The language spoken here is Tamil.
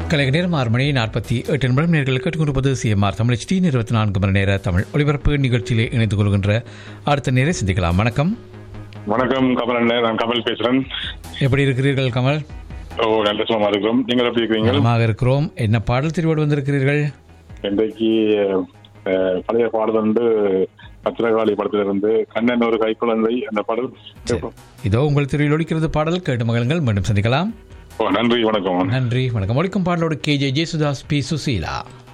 கலைக நேரம் ஆறு மணி நாற்பத்தி எட்டு நிமிடம் நேர்கள் கேட்டுக்கொண்டிருப்பது சிஎம்ஆர் தமிழ் டி இருபத்தி நான்கு மணி நேர தமிழ் ஒலிபரப்பு நிகழ்ச்சியிலே இணைந்து கொள்கின்ற அடுத்த நேரை சிந்திக்கலாம் வணக்கம் வணக்கம் கமல் அண்ணன் நான் கமல் பேசுறேன் எப்படி இருக்கிறீர்கள் கமல் ஓ நல்ல சுகமா இருக்கிறோம் நீங்கள் எப்படி இருக்கிறீங்க நலமாக இருக்கிறோம் என்ன பாடல் திருவோடு வந்திருக்கிறீர்கள் இன்றைக்கு அஹ், பழைய பாடல் வந்து பத்திரகாளி படத்திலிருந்து கண்ணன் ஒரு கைக்குழந்தை அந்த பாடல் இதோ உங்கள் திருவில் ஒலிக்கிறது பாடல் கேட்டு மகளுங்கள் மீண்டும் சந்திக்கலாம் ஓ நன்றி வணக்கம் நன்றி வணக்கம் ஒழிக்கும் பாடலோடு K J Yesudas P Susheela